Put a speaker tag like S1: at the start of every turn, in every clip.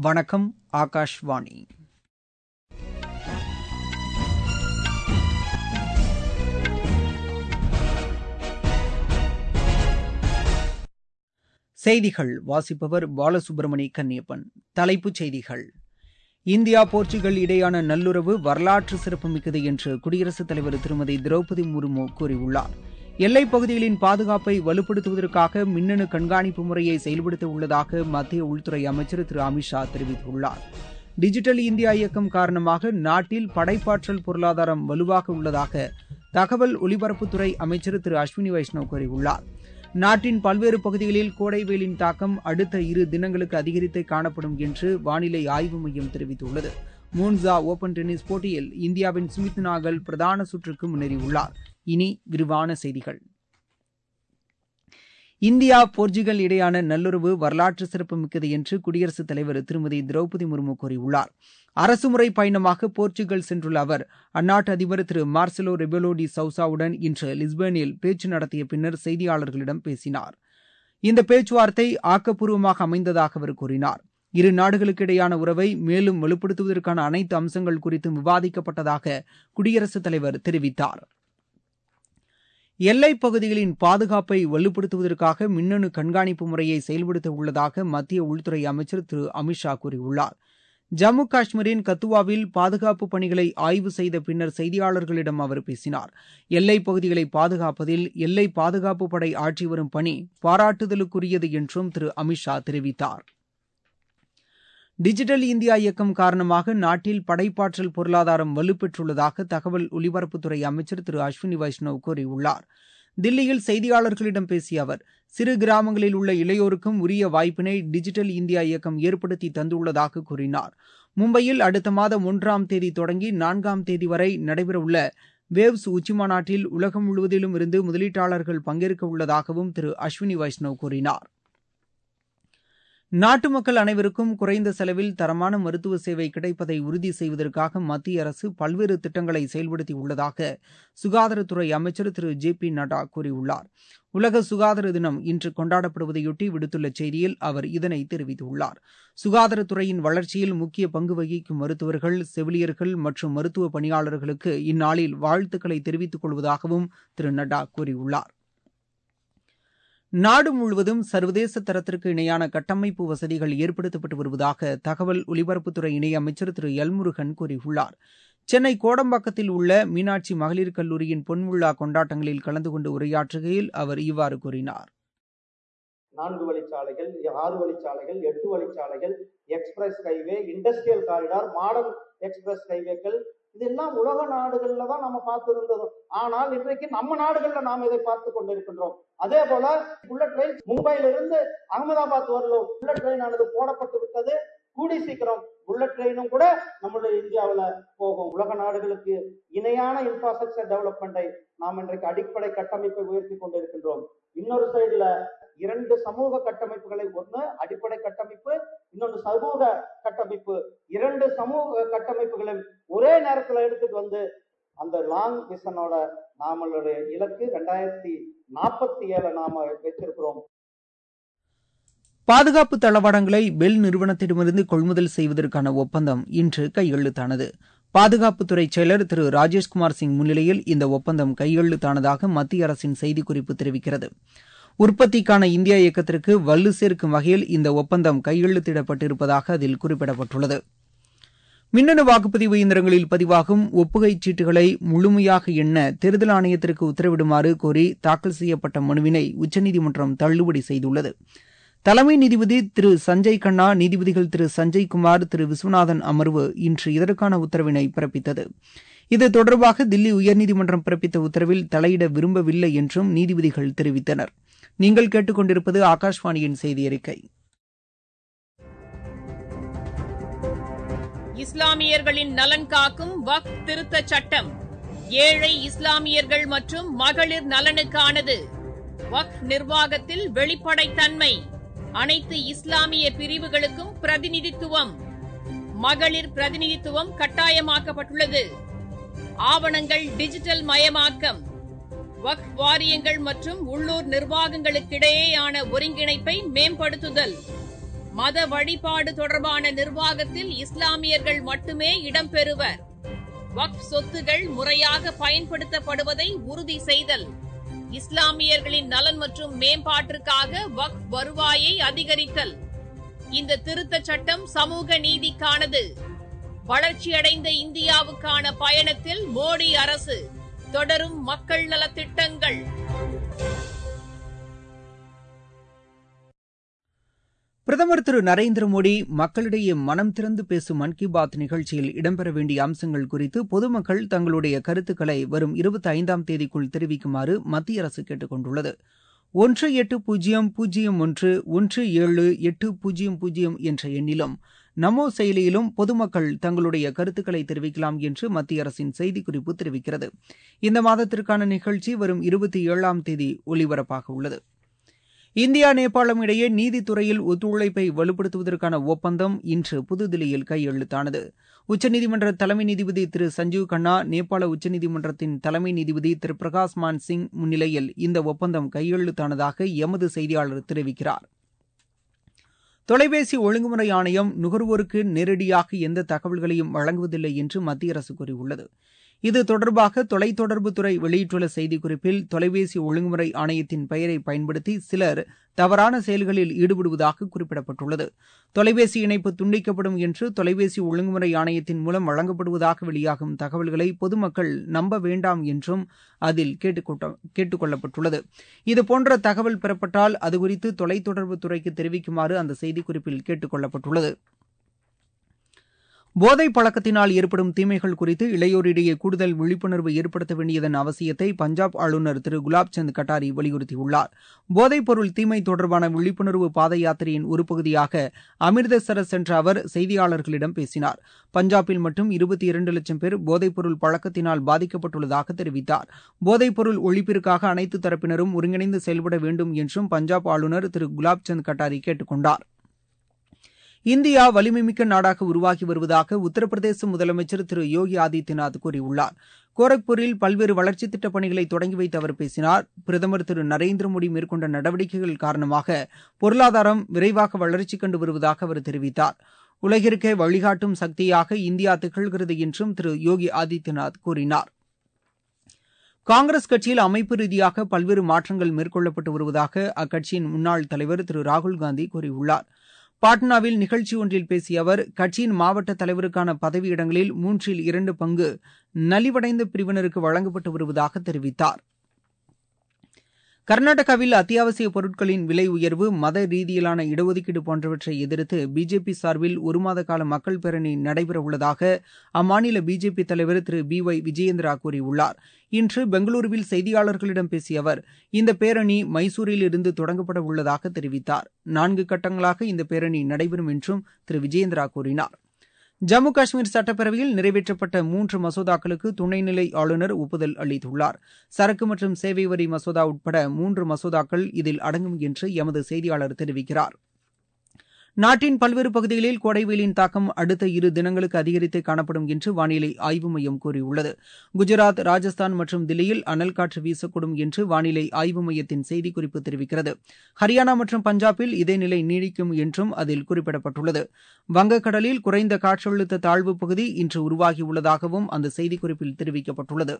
S1: வணக்கம் ஆகாஷ்வாணி செய்திகள் வாசிப்பவர் பாலசுப்ரமணி கன்னியப்பன் தலைப்புச் செய்திகள் இந்தியா போர்ச்சுகல் இடையான நல்லுறவு வரலாற்று சிறப்புமிக்கது என்று குடியரசுத் தலைவர் திருமதி திரௌபதி முர்மு கூறியுள்ளார் எல்லைப் பகுதிகளின் பாதுகாப்பை வலுப்படுத்துவதற்காக மின்னணு கண்காணிப்பு முறையை செயல்படுத்த உள்ளதாக மத்திய உள்துறை அமைச்சர் திரு அமித்ஷா தெரிவித்துள்ளார் டிஜிட்டல் இந்தியா இயக்கம் காரணமாக நாட்டில் படைப்பாற்றல் பொருளாதாரம் வலுவாக உள்ளதாக தகவல் ஒலிபரப்புத்துறை அமைச்சர் திரு அஸ்வினி வைஷ்ணவ் கூறியுள்ளார் நாட்டின் பல்வேறு பகுதிகளில் கோடை வெயிலின் தாக்கம் அடுத்த இரு தினங்களுக்கு அதிகரித்தே காணப்படும் என்று வானிலை ஆய்வு மையம் தெரிவித்துள்ளது மூன்சா ஓபன் டென்னிஸ் போட்டியில் இந்தியாவின் சுமித் நாகல் பிரதான சுற்றுக்கு முன்னேறியுள்ளார் இனி விரிவான செய்திகள் இந்தியா போர்ச்சுகல் இடையான நல்லுறவு வரலாற்று சிறப்புமிக்கது என்று குடியரசுத் தலைவர் திருமதி திரௌபதி முர்மு கூறியுள்ளார் அரசுமுறை பயணமாக போர்ச்சுகல் சென்றுள்ள அவர் அந்நாட்டு அதிபர் திரு மார்செலோ ரெபெலோ டி சவுசாவுடன் இன்று லிஸ்பனில் பேச்சு நடத்திய பின்னர் செய்தியாளர்களிடம் பேசினார் இந்த பேச்சுவார்த்தை ஆக்கப்பூர்வமாக அமைந்ததாக அவர் கூறினார் இரு நாடுகளுக்கிடையான உறவை மேலும் வலுப்படுத்துவதற்கான அனைத்து அம்சங்கள் குறித்தும் விவாதிக்கப்பட்டதாக குடியரசுத் தலைவர் தெரிவித்தார் எல்லைப் பகுதிகளின் பாதுகாப்பை வலுப்படுத்துவதற்காக மின்னணு கண்காணிப்பு முறையை செயல்படுத்த உள்ளதாக மத்திய உள்துறை அமைச்சர் திரு அமித்ஷா கூறியுள்ளார் ஜம்மு காஷ்மீரின் கத்துவாவில் பாதுகாப்பு பணிகளை ஆய்வு செய்த பின்னர் செய்தியாளர்களிடம் அவர் பேசினார் எல்லைப் பகுதிகளை பாதுகாப்பதில் எல்லை பாதுகாப்பு படை ஆற்றி வரும் பணி பாராட்டுதலுக்குரியது என்றும் திரு அமித்ஷா தெரிவித்தார் டிஜிட்டல் இந்தியா இயக்கம் காரணமாக நாட்டில் படைப்பாற்றல் பொருளாதாரம் வலுப்பெற்றுள்ளதாக தகவல் ஒலிபரப்புத்துறை அமைச்சர் திரு அஸ்வினி வைஷ்ணவ் கூறியுள்ளார் தில்லியில் செய்தியாளர்களிடம் பேசிய அவர் சிறு கிராமங்களில் உள்ள இளையோருக்கும் உரிய வாய்ப்பினை டிஜிட்டல் இந்தியா இயக்கம் ஏற்படுத்தி தந்துள்ளதாக கூறினார் மும்பையில் அடுத்த மாதம் ஒன்றாம் தேதி தொடங்கி நான்காம் தேதி வரை நடைபெறவுள்ள வேவ்ஸ் உச்சிமாநாட்டில் உலகம் முழுவதிலும் இருந்து முதலீட்டாளர்கள் பங்கேற்க உள்ளதாகவும் திரு அஸ்வினி வைஷ்ணவ் கூறினார் நாட்டு மக்கள் அனைவருக்கும் குறைந்த செலவில் தரமான மருத்துவ சேவை கிடைப்பதை உறுதி செய்வதற்காக மத்திய அரசு பல்வேறு திட்டங்களை செயல்படுத்தி உள்ளதாக சுகாதாரத்துறை அமைச்சர் திரு ஜே பி நட்டா கூறியுள்ளார் உலக சுகாதார தினம் இன்று கொண்டாடப்படுவதையொட்டி விடுத்துள்ள செய்தியில் அவர் இதனை தெரிவித்துள்ளார் சுகாதாரத்துறையின் வளர்ச்சியில் முக்கிய பங்கு வகிக்கும் மருத்துவர்கள் செவிலியர்கள் மற்றும் மருத்துவ பணியாளர்களுக்கு இந்நாளில் வாழ்த்துக்களை தெரிவித்துக் கொள்வதாகவும் திரு நட்டா கூறியுள்ளார் நாடு முழுவதும் சர்வதேச தரத்திற்கு இணையான கட்டமைப்பு வசதிகள் ஏற்படுத்தப்பட்டு வருவதாக தகவல் ஒலிபரப்புத்துறை இணையமைச்சர் திரு எல்முருகன் கூறியுள்ளார் சென்னை கோடம்பாக்கத்தில் உள்ள மீனாட்சி மகளிர் கல்லூரியின் பொன்விழா கொண்டாட்டங்களில் கலந்து கொண்டு உரையாற்றுகையில் அவர் இவ்வாறு கூறினார்
S2: நான்கு வழிச்சாலைகள் ஆறு வழிச்சாலைகள் எட்டு வழிச்சாலைகள் express highway industrial corridor modern express ஹைவேக்கள் இதெல்லாம் உலக நாடுகள்ல தான் நம்ம பார்த்து இருந்ததும் ஆனால் இன்றைக்கு நம்ம நாடுகள்ல நாம் இதை பார்த்து கொண்டிருக்கின்றோம் அதே போல புல்லட் ட்ரெயின் மும்பையில இருந்து அகமதாபாத் வரலும் புல்லட் ட்ரெயின் ஆனது போடப்பட்டு விட்டது கூடி சீக்கிரம் புல்லட் ட்ரெயினும் கூட நம்மளுடைய இந்தியாவில் போகும் உலக நாடுகளுக்கு இணையான இன்ஃப்ராஸ்ட்ரக்சர் டெவலப்மெண்ட்டை நாம் இன்றைக்கு அடிப்படை கட்டமைப்பை உயர்த்தி கொண்டிருக்கின்றோம் இன்னொரு சைடுல இரண்டு சமூக கட்டமைப்புகளை ஒன்று அடிப்படை கட்டமைப்பு இன்னொன்று சமூக கட்டமைப்பு இரண்டு சமூக கட்டமைப்புகளையும் ஒரே நேரத்தில் எடுத்துட்டு வந்து அந்த லாங் விஷனோட நாமளுடைய இலக்கு ரெண்டாயிரத்தி நாற்பத்தி ஏழு நாம வச்சிருக்கிறோம்
S1: பாதுகாப்பு தளவாடங்களை பெல் நிறுவனத்திடமிருந்து கொள்முதல் செய்வதற்கான ஒப்பந்தம் இன்று கையெழுத்தானது பாதுகாப்புத்துறை செயலர் திரு ராஜேஷ்குமார் சிங் முன்னிலையில் இந்த ஒப்பந்தம் கையெழுத்தானதாக மத்திய அரசின் செய்திக்குறிப்பு தெரிவிக்கிறது உற்பத்திக்கான இந்தியா இயக்கத்திற்கு வலு சேர்க்கும் வகையில் இந்த ஒப்பந்தம் கையெழுத்திடப்பட்டிருப்பதாக அதில் குறிப்பிடப்பட்டுள்ளது மின்னணு வாக்குப்பதிவு இயந்திரங்களில் பதிவாகும் ஒப்புகைச் சீட்டுகளை முழுமையாக எண்ண தேர்தல் ஆணையத்திற்கு உத்தரவிடுமாறு கோரி தாக்கல் செய்யப்பட்ட மனுவினை உச்சநீதிமன்றம் தள்ளுபடி செய்துள்ளது தலைமை நீதிபதி திரு சஞ்சய் கண்ணா நீதிபதிகள் திரு சஞ்சய் குமார் திரு விஸ்வநாதன் அமர்வு இன்று இதற்கான உத்தரவினை பிறப்பித்தது இது தொடர்பாக தில்லி உயர்நீதிமன்றம் பிறப்பித்த உத்தரவில் தலையிட விரும்பவில்லை என்றும் நீதிபதிகள் தெரிவித்தனர் நீங்கள் கேட்டுக்கொண்டிருப்பது ஆகாஷ்வாணியின் செய்தி அறிக்கை
S3: இஸ்லாமியர்களின் நலன் காக்கும் வக் திருத்த சட்டம் ஏழை இஸ்லாமியர்கள் மற்றும் மகளிர் நலனுக்கானது வக் நிர்வாகத்தில் வெளிப்படைத்தன்மை அனைத்து இஸ்லாமிய பிரிவுகளுக்கும் பிரதிநிதித்துவம் மகளிர் பிரதிநிதித்துவம் கட்டாயமாக்கப்பட்டுள்ளது ஆவணங்கள் டிஜிட்டல் மயமாக்கம் வக்ஃப் வாரியங்கள் மற்றும் உள்ளூர் நிர்வாகங்களுக்கிடையேயான ஒருங்கிணைப்பை மேம்படுத்துதல் மத வழிபாடு தொடர்பான நிர்வாகத்தில் இஸ்லாமியர்கள் மட்டுமே இடம்பெறுவர் வக்ஃப் சொத்துகள் முறையாக பயன்படுத்தப்படுவதை உறுதி செய்தல் இஸ்லாமியர்களின் நலன் மற்றும் மேம்பாட்டிற்காக வக்ஃப் வருவாயை அதிகரித்தல் இந்த திருத்தச் சட்டம் சமூக நீதிக்கானது வளர்ச்சியடைந்த இந்தியாவுக்கான பயணத்தில் மோடி அரசு தொடரும் மக்கள் நலத்திட்டங்கள்
S1: பிரதமர் திரு நரேந்திர மோடி மக்களிடையே மனம் திறந்து பேசும் மன் கி பாத் நிகழ்ச்சியில் இடம்பெற வேண்டிய அம்சங்கள் குறித்து பொதுமக்கள் தங்களுடைய கருத்துக்களை வரும் இருபத்தி ஐந்தாம் தேதிக்குள் தெரிவிக்குமாறு மத்திய அரசு கேட்டுக் கொண்டுள்ளது ஒன்று எட்டு பூஜ்ஜியம் பூஜ்ஜியம் ஒன்று ஒன்று ஏழு எட்டு பூஜ்ஜியம் பூஜ்ஜியம் என்ற எண்ணிலும் நமோ செயலியிலும் பொதுமக்கள் தங்களுடைய கருத்துக்களை தெரிவிக்கலாம் என்று மத்திய அரசின் செய்திக்குறிப்பு தெரிவிக்கிறது இந்த மாதத்திற்கான நிகழ்ச்சி வரும் இருபத்தி ஏழாம் தேதி ஒலிபரப்பாக உள்ளது இந்தியா நேபாளம் இடையே நீதித்துறையில் ஒத்துழைப்பை வலுப்படுத்துவதற்கான ஒப்பந்தம் இன்று புதுதில்லியில் கையெழுத்தானது உச்சநீதிமன்ற தலைமை நீதிபதி திரு சஞ்சீவ் கண்ணா நேபாள உச்சநீதிமன்றத்தின் தலைமை நீதிபதி திரு பிரகாஷ் மான் சிங் முன்னிலையில் இந்த ஒப்பந்தம் கையெழுத்தானதாக எமது செய்தியாளர் தெரிவிக்கிறார் தொலைபேசி ஒழுங்குமுறை ஆணையம் நுகர்வோருக்கு நேரடியாக எந்த தகவல்களையும் வழங்குவதில்லை என்று மத்திய அரசு கூறியுள்ளது இது தொடர்பாக தொலைத்தொடர்புத்துறை வெளியிட்டுள்ள செய்திக்குறிப்பில் தொலைபேசி ஒழுங்குமுறை ஆணையத்தின் பெயரை பயன்படுத்தி சிலர் தவறான செயல்களில் ஈடுபடுவதாக குறிப்பிடப்பட்டுள்ளது தொலைபேசி இணைப்பு துண்டிக்கப்படும் என்று தொலைபேசி ஒழுங்குமுறை ஆணையத்தின் மூலம் வழங்கப்படுவதாக வெளியாகும் தகவல்களை பொதுமக்கள் நம்ப வேண்டாம் என்றும் அதில் கேட்டுக் கொள்ளப்பட்டுள்ளது இதுபோன்ற தகவல் பெறப்பட்டால் அது குறித்து தொலைத்தொடர்புத்துறைக்கு தெரிவிக்குமாறு அந்த செய்திக்குறிப்பில் கேட்டுக் கொள்ளப்பட்டுள்ளது போதை பழக்கத்தினால் ஏற்படும் தீமைகள் குறித்து இளையோரிடையே கூடுதல் விழிப்புணர்வு ஏற்படுத்த வேண்டியதன் அவசியத்தை பஞ்சாப் ஆளுநர் திரு குலாப் சந்த் கட்டாரி வலியுறுத்தியுள்ளார் போதைப் பொருள் தீமை தொடர்பான விழிப்புணர்வு பாத யாத்திரையின் ஒரு பகுதியாக அமிர்தசரஸ் சென்ற அவர் செய்தியாளர்களிடம் பேசினார் பஞ்சாபில் மட்டும் இருபத்தி இரண்டு லட்சம் பேர் போதைப்பொருள் பழக்கத்தினால் பாதிக்கப்பட்டுள்ளதாக தெரிவித்தார் போதைப்பொருள் ஒழிப்பிற்காக அனைத்து தரப்பினரும் ஒருங்கிணைந்து செயல்பட வேண்டும் என்றும் பஞ்சாப் ஆளுநர் திரு குலாப் சந்த் கட்டாரி கேட்டுக் கொண்டார் இந்தியா வலிமைமிக்க நாடாக உருவாகி வருவதாக உத்தரப்பிரதேச முதலமைச்சர் திரு யோகி ஆதித்யநாத் கூறியுள்ளார் கோரக்பூரில் பல்வேறு வளர்ச்சித் திட்டப் பணிகளை தொடங்கி வைத்து அவர் பேசினார் பிரதமர் திரு நரேந்திர மோடி மேற்கொண்ட நடவடிக்கைகள் காரணமாக பொருளாதாரம் விரைவாக வளர்ச்சி கண்டு வருவதாக அவர் தெரிவித்தார் உலகிற்கே வழிகாட்டும் சக்தியாக இந்தியா திகழ்கிறது என்றும் திரு யோகி ஆதித்யநாத் கூறினார் காங்கிரஸ் கட்சியில் அமைப்பு ரீதியாக பல்வேறு மாற்றங்கள் மேற்கொள்ளப்பட்டு வருவதாக அக்கட்சியின் முன்னாள் தலைவர் திரு ராகுல்காந்தி கூறியுள்ளார் பாட்னாவில் நிகழ்ச்சி ஒன்றில் பேசிய அவர் கட்சியின் மாவட்ட தலைவருக்கான பதவியிடங்களில் மூன்றில் இரண்டு பங்கு நலிவடைந்த பிரிவினருக்கு வழங்கப்பட்டு வருவதாக தெரிவித்தார் கர்நாடகாவில் அத்தியாவசிய பொருட்களின் விலை உயர்வு மத ரீதியிலான இடஒதுக்கீடு போன்றவற்றை எதிர்த்து பிஜேபி சார்பில் ஒரு மாத கால மக்கள் பேரணி நடைபெறவுள்ளதாக அம்மாநில பிஜேபி தலைவர் திரு பி ஒய் விஜயேந்திரா கூறியுள்ளார் இன்று பெங்களூருவில் செய்தியாளர்களிடம் பேசிய அவர் இந்த பேரணி மைசூரில் இருந்து தொடங்கப்பட உள்ளதாக தெரிவித்தார் நான்கு கட்டங்களாக இந்த பேரணி நடைபெறும் என்றும் திரு விஜயேந்திரா கூறினார் ஜம்மு காஷ்மீர் சட்டப்பேரவையில் நிறைவேற்றப்பட்ட மூன்று மசோதாக்களுக்கு துணைநிலை ஆளுநர் ஒப்புதல் அளித்துள்ளார் சரக்கு மற்றும் சேவை வரி மசோதா உட்பட மூன்று மசோதாக்கள் இதில் அடங்கும் என்று எமது செய்தியாளர் தெரிவிக்கிறார் நாட்டின் பல்வேறு பகுதிகளில் கோடை வெயிலின் தாக்கம் அடுத்த இரு தினங்களுக்கு அதிகரித்தே காணப்படும் என்று வானிலை ஆய்வு மையம் கூறியுள்ளது குஜராத் ராஜஸ்தான் மற்றும் தில்லியில் அனல் காற்று வீசக்கூடும் என்று வானிலை ஆய்வு மையத்தின் செய்திக்குறிப்பு தெரிவிக்கிறது ஹரியானா மற்றும் பஞ்சாபில் இதே நிலை நீடிக்கும் என்றும் அதில் குறிப்பிடப்பட்டுள்ளது வங்கக்கடலில் குறைந்த காற்றழுத்த தாழ்வு பகுதி இன்று உருவாகியுள்ளதாகவும் அந்த செய்திக்குறிப்பில் தெரிவிக்கப்பட்டுள்ளது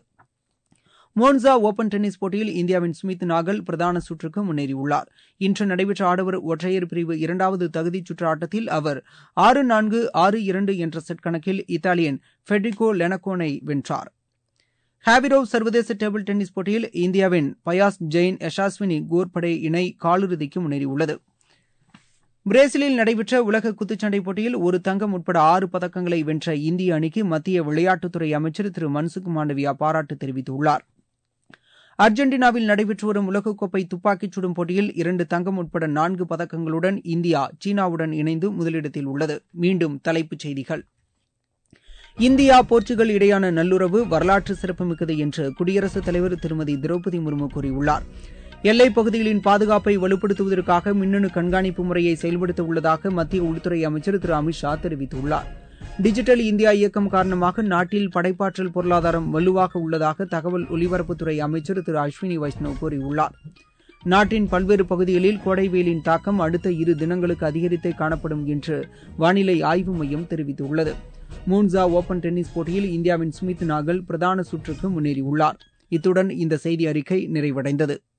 S1: மோன்சா ஓபன் டென்னிஸ் போட்டியில் இந்தியாவின் ஸ்மித் நாகல் பிரதான சுற்றுக்கு முன்னேறியுள்ளார் இன்று நடைபெற்ற ஆடவர் ஒற்றையர் பிரிவு இரண்டாவது தகுதிச் சுற்று ஆட்டத்தில் அவர் ஆறு நான்கு ஆறு இரண்டு என்ற செட் கணக்கில் இத்தாலியன் ஃபெட்ரிகோ லெனகோனை வென்றார் ஹாவிரோவ் சர்வதேச டேபிள் டென்னிஸ் போட்டியில் இந்தியாவின் பயாஸ் ஜெயின் யஷாஸ்வினி கோர்படே இணை காலிறுதிக்கு முன்னேறியுள்ளது பிரேசிலில் நடைபெற்ற உலக குத்துச்சண்டை போட்டியில் ஒரு தங்கம் உட்பட ஆறு பதக்கங்களை வென்ற இந்திய அணிக்கு மத்திய விளையாட்டுத்துறை அமைச்சர் திரு மன்சுக் மாண்டவியா பாராட்டு தெரிவித்துள்ளார் அர்ஜென்டினாவில் நடைபெற்று வரும் உலகக்கோப்பை துப்பாக்கிச் சுடும் போட்டியில் இரண்டு தங்கம் உட்பட நான்கு பதக்கங்களுடன் இந்தியா சீனாவுடன் இணைந்து முதலிடத்தில் உள்ளது மீண்டும் தலைப்புச் செய்திகள் இந்தியா போர்ச்சுகல் இடையான நல்லுறவு வரலாற்று சிறப்புமிக்கது என்று குடியரசுத் தலைவர் திருமதி திரௌபதி முர்மு கூறியுள்ளார் எல்லைப் பகுதிகளின் பாதுகாப்பை வலுப்படுத்துவதற்காக மின்னணு கண்காணிப்பு முறையை செயல்படுத்த உள்ளதாக மத்திய உள்துறை அமைச்சர் திரு அமித் ஷா தெரிவித்துள்ளார் டிஜிட்டல் இந்தியா இயக்கம் காரணமாக நாட்டில் படைப்பாற்றல் பொருளாதாரம் வலுவாக உள்ளதாக தகவல் ஒலிபரப்புத்துறை அமைச்சர் திரு அஸ்வினி வைஷ்ணவ் கூறியுள்ளார் நாட்டின் பல்வேறு பகுதிகளில் கோடை வெயிலின் தாக்கம் அடுத்த இரு தினங்களுக்கு அதிகரித்தே காணப்படும் என்று வானிலை ஆய்வு மையம் தெரிவித்துள்ளது மூன்சா ஓபன் டென்னிஸ் போட்டியில் இந்தியாவின் சுமித் நாகல் பிரதான சுற்றுக்கு முன்னேறியுள்ளார் இத்துடன் இந்த செய்தி அறிக்கை நிறைவடைந்தது